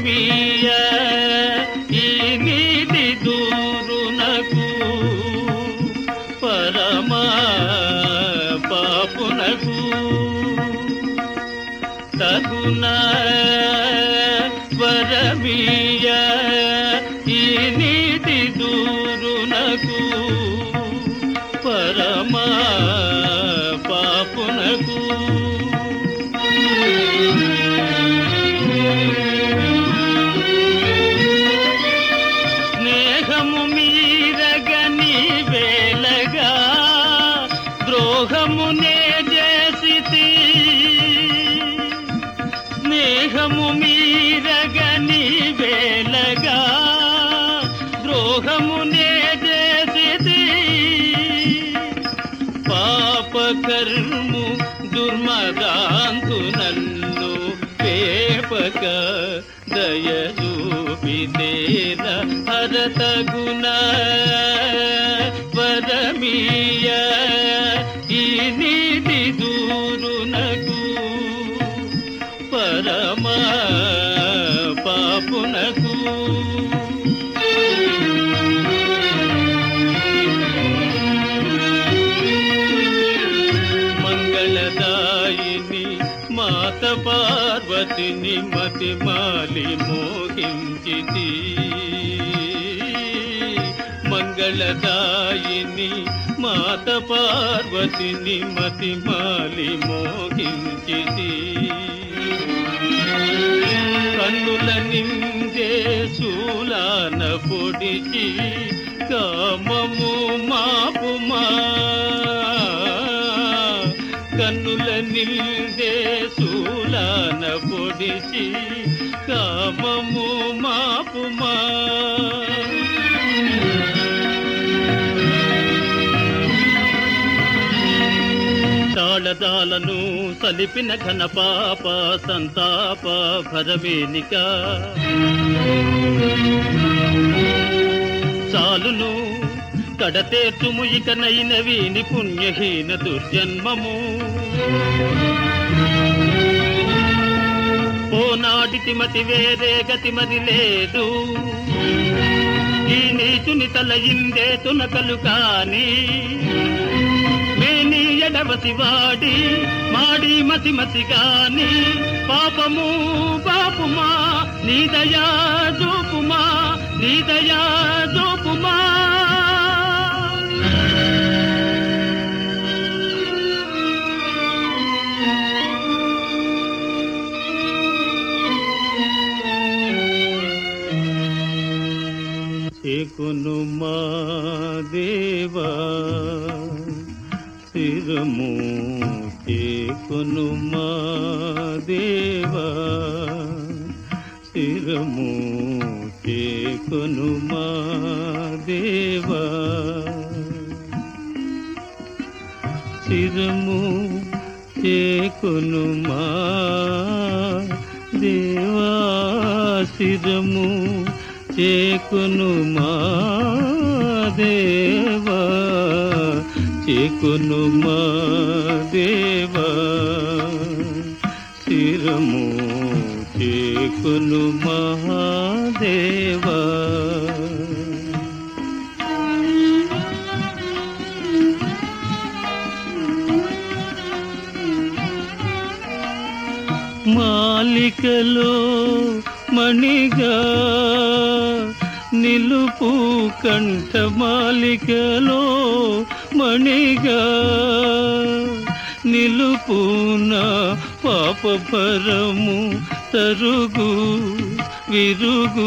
వరమీయ ఈ నీటి దూరునకు పరమా పాపునకు తగున వరమీయ ఈ నీటి దూరునకు పరమా పాపునకు స్నేహము మీరగని వేలగా ద్రోహమునే చేసి స్నేహము మీరగని వేలగా ద్రోహమునే చేసి పాపకర్ము దుర్మదాంతు నన్ను పేపక దయచూపితేన హరతగుణ వరమీయ ఈ నీటి దూరునకు పరమా పాపునకు మంగళదాయిని మాత పార్వతిని మతిమాలి మోహించితి మంగళదాయిని మాత పార్వతిని మతిమాలి మోహించితి కన్నుల నిందే శూలాన పొడిచి కామము మాపుమా కన్నుల నిందే శూలాన పొడిచి కామము మాపుమా తాళదాలను సలిపిన ఘన పాప సంతాప భరవేనిక చాలును కడతేర్చుము ఇక నైనవీని పుణ్యహీన దుర్జన్మము ఓనాటికి మతి వేరే గతి మరి లేదు ఈ నీచుని తల ఇందే తునకలు కాని మేని ఎడవసి వాడి మాడి మతి మతి గాని పాపము పాపుమా నీ దయా జోపుమా నీ దయా జోపుమా చేకును మా దేవా స్థిరము చేకును మా దేవా స్థిరము చేకును మా దేవా స్థిరము చేకును మా దేవా స్థిరము చేకును మా దేవా చేకును మా దేవా స్థిరము చేకును మహాదేవా మాలికలో మణిగా నిలుపు కంఠ మాలికలో మణిగా నిలుపున పాపపరము తరుగు విరుగు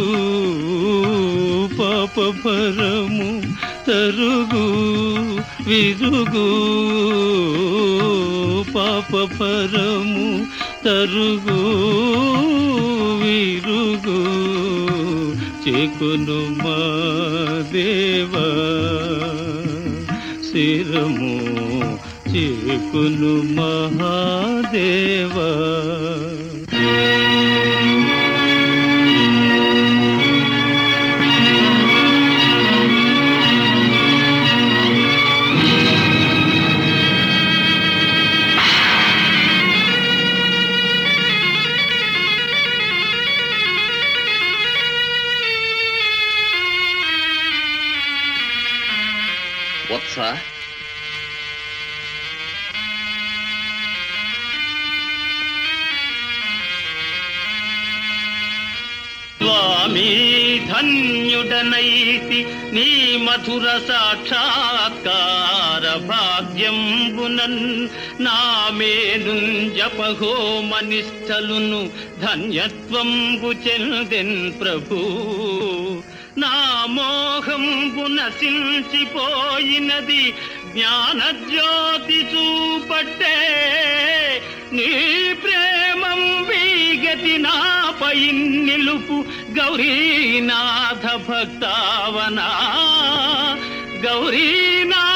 పాపపరము తరుగు విరుగు పాపపరము తరుగు విరుగు చేకును మా దేవా శిరము చేకును మహాదేవా వత్స స్వామి ధన్యుడనైతి నీ మధుర సాక్షాత్కార భాగ్యంబునన్ నా మేను జపహోమనిష్టలును ధన్యత్వంబు చెందెన్ ప్రభు నా మోహంబు నశించిపోయినది జ్ఞానజ్యోతి చూపట్టే నీ ప్రేమం వీగతి నాపై నిలుపు గౌరీనాథ భక్తావనా గౌరీనాథ